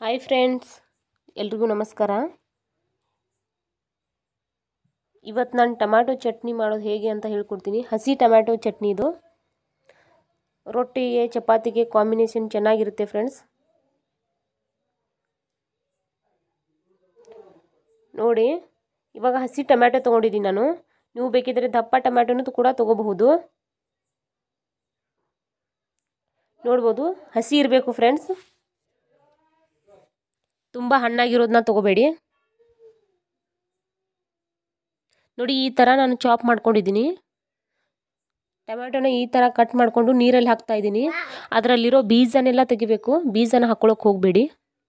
hi friends ಎಲ್ರಿಗೂ ನಮಸ್ಕಾರ ಇವತ್ತು ನಾನು ಟೊಮ್ಯಾಟೊ ಚಟ್ನಿ ಮಾಡೋದು ಹೇಗೆ ಅಂತ ಹೇಳ್ಕೊಡ್ತೀನಿ ಹಸಿ ಟೊಮ್ಯಾಟೊ ಚಟ್ನಿ ಇದು ರೊಟ್ಟಿಗೆ ಚಪಾತಿಗೆ ಕಾಂಬಿನೇಷನ್ ಚೆನ್ನಾಗಿರುತ್ತೆ ಫ್ರೆಂಡ್ಸ್ ನೋಡಿ ಇವಾಗ ಹಸಿ ಟೊಮ್ಯಾಟೊ ತೊಗೊಂಡಿದ್ದೀನಿ ನಾನು ನೀವು ಬೇಕಿದ್ದರೆ ದಪ್ಪ ಟೊಮ್ಯಾಟೊನೂ ಕೂಡ ತೊಗೋಬಹುದು ನೋಡ್ಬೋದು ಹಸಿ ಇರಬೇಕು ಫ್ರೆಂಡ್ಸ್ ತುಂಬ ಹಣ್ಣಾಗಿರೋದನ್ನ ತೊಗೋಬೇಡಿ ನೋಡಿ ಈ ಥರ ನಾನು ಚಾಪ್ ಮಾಡ್ಕೊಂಡಿದ್ದೀನಿ ಟೊಮ್ಯಾಟೊನ ಈ ಥರ ಕಟ್ ಮಾಡಿಕೊಂಡು ನೀರಲ್ಲಿ ಹಾಕ್ತಾ ಇದ್ದೀನಿ ಅದರಲ್ಲಿರೋ ಬೀಜನೆಲ್ಲ ತೆಗಿಬೇಕು ಬೀಜನ ಹಾಕ್ಕೊಳಕ್ಕೆ ಹೋಗಬೇಡಿ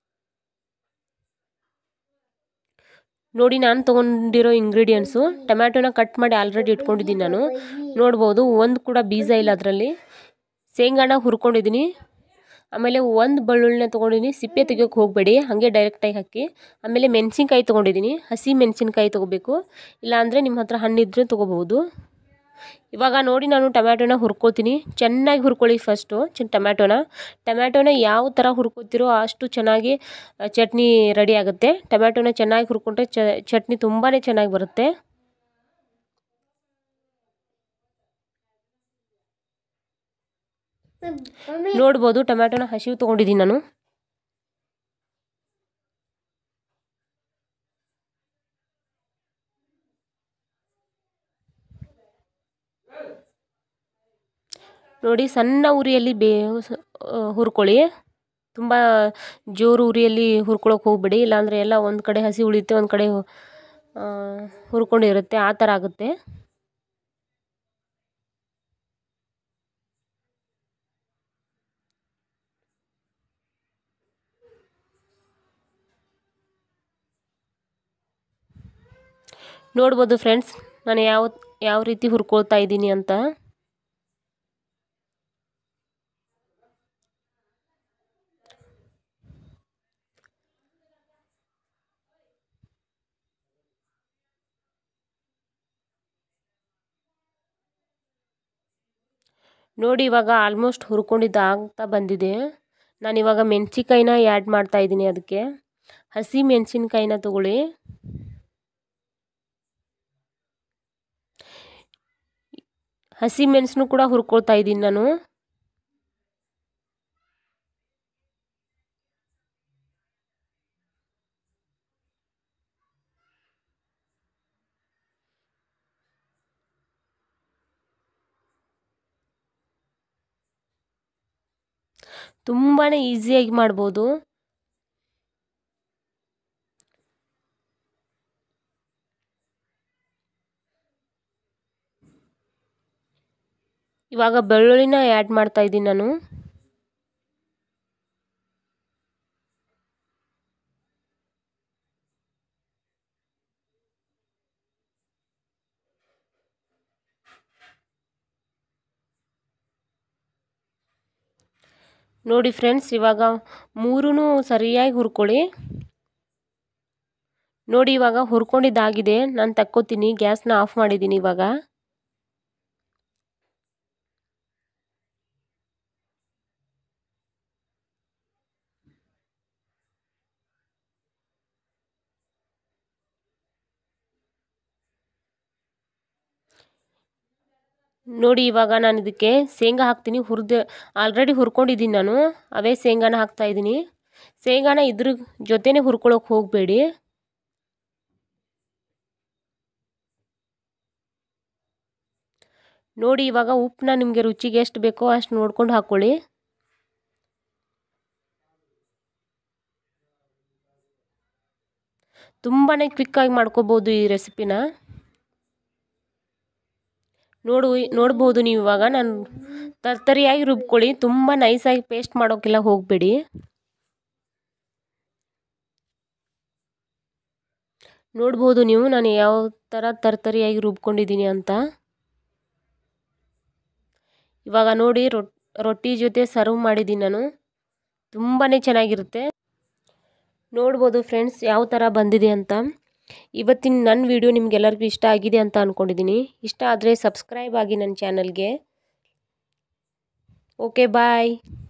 ನೋಡಿ ನಾನು ತೊಗೊಂಡಿರೋ ಇಂಗ್ರೀಡಿಯೆಂಟ್ಸು ಟೊಮ್ಯಾಟೊನ ಕಟ್ ಮಾಡಿ ಆಲ್ರೆಡಿ ಇಟ್ಕೊಂಡಿದ್ದೀನಿ ನಾನು ನೋಡ್ಬೋದು ಒಂದು ಕೂಡ ಬೀಜ ಇಲ್ಲ ಅದರಲ್ಲಿ ಶೇಂಗಾನ ಹುರ್ಕೊಂಡಿದ್ದೀನಿ ಆಮೇಲೆ ಒಂದು ಬೆಳ್ಳುಳ್ಳಿನ ತೊಗೊಂಡಿದ್ದೀನಿ ಸಿಪ್ಪೆ ತೆಗಿಯೋಕೆ ಹೋಗಬೇಡಿ ಹಾಗೆ ಡೈರೆಕ್ಟಾಗಿ ಹಾಕಿ ಆಮೇಲೆ ಮೆಣಸಿನ್ಕಾಯಿ ತೊಗೊಂಡಿದ್ದೀನಿ ಹಸಿ ಮೆಣಸಿನ್ಕಾಯಿ ತೊಗೋಬೇಕು ಇಲ್ಲಾಂದರೆ ನಿಮ್ಮ ಹತ್ರ ಹಣ್ಣಿದ್ರೆ ತೊಗೋಬಹುದು ಇವಾಗ ನೋಡಿ ನಾನು ಟೊಮ್ಯಾಟೊನ ಹುರ್ಕೋತೀನಿ ಚೆನ್ನಾಗಿ ಹುರ್ಕೊಳ್ಳಿ ಫಸ್ಟು ಚ ಟೊಮ್ಯಾಟೊನ ಟೊಮ್ಯಾಟೊನ ಯಾವ ಥರ ಹುರ್ಕೋತಿರೋ ಅಷ್ಟು ಚೆನ್ನಾಗಿ ಚಟ್ನಿ ರೆಡಿ ಆಗುತ್ತೆ ಟೊಮ್ಯಾಟೊನ ಚೆನ್ನಾಗಿ ಹುರ್ಕೊಂಡ್ರೆ ಚಟ್ನಿ ತುಂಬಾ ಚೆನ್ನಾಗಿ ಬರುತ್ತೆ ನೋಡ್ಬೋದು ಟೊಮ್ಯಾಟೊನ ಹಸಿವು ತೊಗೊಂಡಿದ್ದೀನಿ ನಾನು ನೋಡಿ ಸಣ್ಣ ಉರಿಯಲ್ಲಿ ಬೇ ಹುರ್ಕೊಳ್ಳಿ ತುಂಬ ಜೋರು ಉರಿಯಲ್ಲಿ ಹುರ್ಕೊಳಕ್ಕೆ ಹೋಗ್ಬೇಡಿ ಇಲ್ಲಾಂದರೆ ಎಲ್ಲ ಒಂದು ಕಡೆ ಹಸಿ ಉಳಿಯುತ್ತೆ ಒಂದು ಕಡೆ ಹುರ್ಕೊಂಡಿರುತ್ತೆ ಆ ಥರ ಆಗುತ್ತೆ ನೋಡ್ಬೋದು ಫ್ರೆಂಡ್ಸ್ ನಾನು ಯಾವ ಯಾವ ರೀತಿ ಹುರ್ಕೊಳ್ತಾ ಇದ್ದೀನಿ ಅಂತ ನೋಡಿ ಇವಾಗ ಆಲ್ಮೋಸ್ಟ್ ಹುರ್ಕೊಂಡಿದ್ದು ಆಗ್ತಾ ಬಂದಿದೆ ನಾನು ಇವಾಗ ಮೆಣಸಿನ್ಕಾಯಿನ ಆ್ಯಡ್ ಮಾಡ್ತಾ ಇದ್ದೀನಿ ಅದಕ್ಕೆ ಹಸಿ ಮೆಣಸಿನ್ಕಾಯಿನ ತಗೊಳ್ಳಿ ಹಸಿ ಮೆಣಸನ್ನು ಕೂಡ ಹುರ್ಕೊಳ್ತಾ ಇದ್ದೀನಿ ನಾನು ತುಂಬಾ ಈಸಿಯಾಗಿ ಮಾಡ್ಬೋದು ಇವಾಗ ಬೆಳ್ಳುಳ್ಳಿನ ಆ್ಯಡ್ ಮಾಡ್ತಾ ಇದ್ದೀನಿ ನಾನು ನೋಡಿ ಫ್ರೆಂಡ್ಸ್ ಇವಾಗ ಮೂರೂ ಸರಿಯಾಗಿ ಹುರ್ಕೊಳ್ಳಿ ನೋಡಿ ಇವಾಗ ಹುರ್ಕೊಂಡಿದ್ದಾಗಿದೆ ನಾನು ತಕ್ಕೋತೀನಿ ಗ್ಯಾಸ್ನ ಆಫ್ ಮಾಡಿದ್ದೀನಿ ಇವಾಗ ನೋಡಿ ಇವಾಗ ನಾನು ಇದಕ್ಕೆ ಶೇಂಗಾ ಹಾಕ್ತೀನಿ ಹುರಿದು ಆಲ್ರೆಡಿ ಹುರ್ಕೊಂಡಿದ್ದೀನಿ ನಾನು ಅವೇ ಶೇಂಗಾನ ಹಾಕ್ತಾ ಇದ್ದೀನಿ ಶೇಂಗಾನ ಇದ್ರ ಜೊತೆನೇ ಹುರ್ಕೊಳಕ್ಕೆ ಹೋಗಬೇಡಿ ನೋಡಿ ಇವಾಗ ಉಪ್ಪನ್ನ ನಿಮಗೆ ರುಚಿಗೆ ಎಷ್ಟು ಬೇಕೋ ಅಷ್ಟು ನೋಡ್ಕೊಂಡು ಹಾಕ್ಕೊಳ್ಳಿ ತುಂಬಾ ಕ್ವಿಕ್ಕಾಗಿ ಮಾಡ್ಕೋಬೋದು ಈ ರೆಸಿಪಿನ ನೋಡು ನೋಡ್ಬೋದು ನೀವು ಇವಾಗ ನಾನು ತರ್ತರಿಯಾಗಿ ರುಬ್ಕೊಳ್ಳಿ ತುಂಬ ನೈಸಾಗಿ ಪೇಸ್ಟ್ ಮಾಡೋಕ್ಕೆಲ್ಲ ಹೋಗಬೇಡಿ ನೋಡ್ಬೋದು ನೀವು ನಾನು ಯಾವ ಥರ ತರ್ತರಿಯಾಗಿ ರುಬ್ಕೊಂಡಿದ್ದೀನಿ ಅಂತ ಇವಾಗ ನೋಡಿ ರೊಟ್ಟಿ ಜೊತೆ ಸರ್ವ್ ಮಾಡಿದ್ದೀನಿ ನಾನು ತುಂಬಾ ಚೆನ್ನಾಗಿರುತ್ತೆ ನೋಡ್ಬೋದು ಫ್ರೆಂಡ್ಸ್ ಯಾವ ಥರ ಬಂದಿದೆ ಅಂತ ಇವತ್ತಿನ ನನ್ನ ವಿಡಿಯೋ ನಿಮಗೆಲ್ಲರಿಗೂ ಇಷ್ಟ ಆಗಿದೆ ಅಂತ ಅಂದ್ಕೊಂಡಿದ್ದೀನಿ ಇಷ್ಟ ಆದರೆ ಸಬ್ಸ್ಕ್ರೈಬ್ ಆಗಿ ನನ್ನ ಚಾನಲ್ಗೆ ಓಕೆ ಬಾಯ್